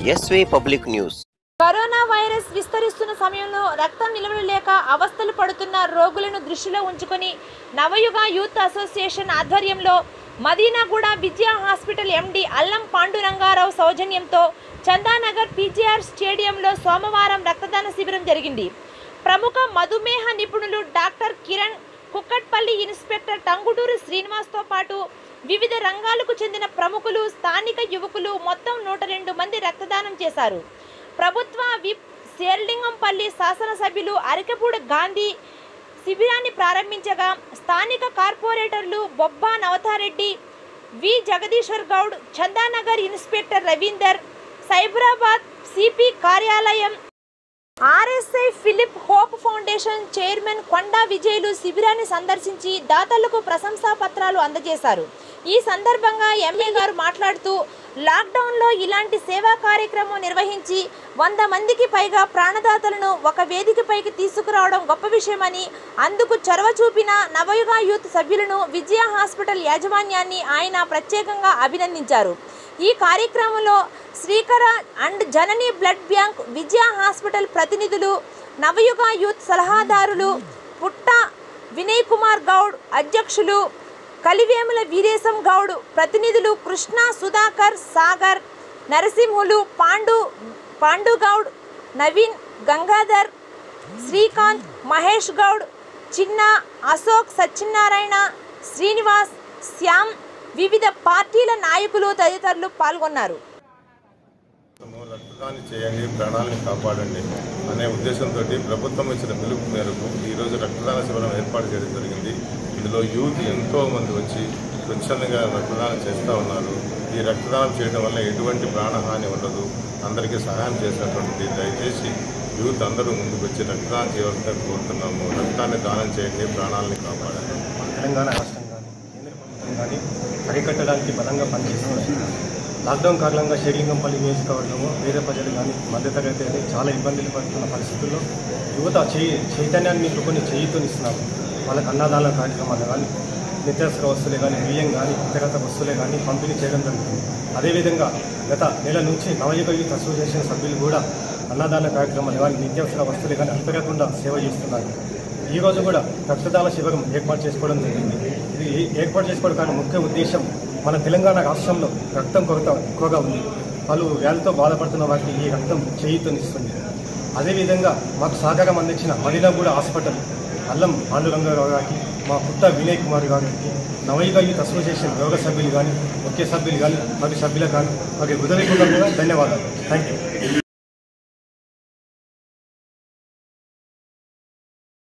ఎస్వే public news corona virus విస్తరిస్తున్న సమయంలో రక్తం నిల్వలు లేక అవస్థలు పడుతున్న రోగులను దృష్టిలో ఉంచుకొని నవయుగ యూత్ అసోసియేషన్ ఆధ్వర్యంలో మదీనాగూడ విజయ హాస్పిటల్ ఎండి అల్లం పాండురంగారావు సౌజన్యంతో చందానగర్ పీజీఆర్ స్టేడియంలో సోమవారం రక్తదాన శిబిరం జరిగింది ప్రముఖ మధుమేహ నిపుణులు డాక్టర్ కిరణ్ కుక్కట్పల్లి ఇన్స్పెక్టర్ టంగుటూరు శ్రీనివాస్తో పాటు వివిధ రంగాలకు చెందిన ప్రముఖులు స్థానిక యువకులు మొత్తం నూట రెండు మంది రక్తదానం చేశారు ప్రభుత్వ విప్ శేర్లింగంపల్లి శాసనసభ్యులు అరకపూడి గాంధీ శిబిరాన్ని ప్రారంభించగా స్థానిక కార్పొరేటర్లు Bobba Navatha Reddy V Jagadishwar Goud Chandanagar inspector Ravinder Cyberabad CP కార్యాలయం RSI Philip Hope Foundation chairman Konda Vijayulu శిబిరాన్ని సందర్శించి దాతలకు ప్రశంసా పత్రాలు అందజేశారు ఈ సందర్భంగా ఎంఏ గారు మాట్లాడుతూ లాక్డౌన్లో ఇలాంటి సేవా కార్యక్రమం నిర్వహించి వంద మందికి పైగా ప్రాణదాతలను ఒక వేదికపైకి తీసుకురావడం గొప్ప విషయమని అందుకు చొరవ చూపిన నవయుగ యూత్ సభ్యులను విజయ హాస్పిటల్ యాజమాన్యాన్ని ఆయన ప్రత్యేకంగా అభినందించారు ఈ కార్యక్రమంలో Srikara and Janani blood bank Vijaya hospital ప్రతినిధులు నవయుగ యూత్ సలహాదారులు పుట్ట వినయ్ కుమార్ గౌడ్ అధ్యక్షులు కలివేముల వీరేశం గౌడ్ ప్రతినిధులు కృష్ణ సుధాకర్ సాగర్ నరసింహులు పాండు పాండు గౌడ్ నవీన్ గంగాధర్ శ్రీకాంత్ మహేష్ గౌడ్ చిన్న అశోక్ సత్యనారాయణ శ్రీనివాస్ శ్యామ్ వివిధ పార్టీల నాయకులు తదితరులు పాల్గొన్నారు మనము రక్తదానం చేయండి ప్రాణాలను కాపాడండి అనే ఉద్దేశంతో ప్రభుత్వం ఇచ్చిన పిలుపు మేరకు ఈరోజు రక్తదాన శిబిరం ఏర్పాటు చేయడం జరిగింది ఇందులో యూత్ ఎంతో మంది వచ్చి స్వచ్ఛందంగా రక్తదానం చేస్తూ ఉన్నారు ఈ రక్తదానం చేయడం వల్ల ఎటువంటి ప్రాణహాని ఉండదు అందరికీ సహాయం చేసినటువంటిది దయచేసి యూత్ అందరూ ముందుకు వచ్చి రక్తదానం చేయవలసిందిగా కోరుతున్నాము రక్తాన్ని దానం చేయండి ప్రాణాలని కాపాడండి తెలంగాణ రాష్ట్రం కానీ కేంద్ర ప్రభుత్వం కానీ అరికట్టడానికి బలంగా పనిచేస్తుంది లాక్డౌన్ కారణంగా షేర్లింగంపల్లి నియోజకవర్గంలో పేద ప్రజలు కానీ మధ్యతరగతి కానీ చాలా ఇబ్బందులు పడుతున్న పరిస్థితుల్లో యువత చేయి చైతన్యాన్ని నింపుకొని చేయితోనిస్తున్నారు వాళ్ళకి అన్నదాన కార్యక్రమాలు కానీ నిత్యావసర వస్తువులే కానీ బియ్యం కానీ ఇతరత వస్తువులే కానీ పంపిణీ చేయడం జరుగుతుంది అదేవిధంగా గత నెల నుంచి నవయుగ యూత్ అసోసియేషన్ సభ్యులు కూడా అన్నదాన కార్యక్రమాలు కానీ నిత్యావసర వస్తువులే కానీ అంతరకుండా సేవ చేస్తున్నారు ఈ రోజు కూడా రక్తదాన శిబిరం ఏర్పాటు చేసుకోవడం జరిగింది ఇది ఏ- ఏర్పాటు చేసుకోవడం కానీ ముఖ్య ఉద్దేశం మన తెలంగాణ రాష్ట్రంలో రక్తం కొరత ఎక్కువగా ఉంది పలు వ్యాధులతో బాధపడుతున్న వారికి ఈ రక్తం చేయితోనిస్తుంది అదేవిధంగా మాకు సహకారం అందించిన మడినగూడ హాస్పిటల్ అల్లం పాండురంగారావు గారికి మా పుట్ట వినయ్ కుమార్ గారికి నవయుగ యూత్ అసోసియేషన్ యోగ సభ్యులు కానీ ముఖ్య సభ్యులు కానీ మరియు సభ్యులకు కానీ మరియు హృదయపూర్వకంగా ధన్యవాదాలు థ్యాంక్ యూ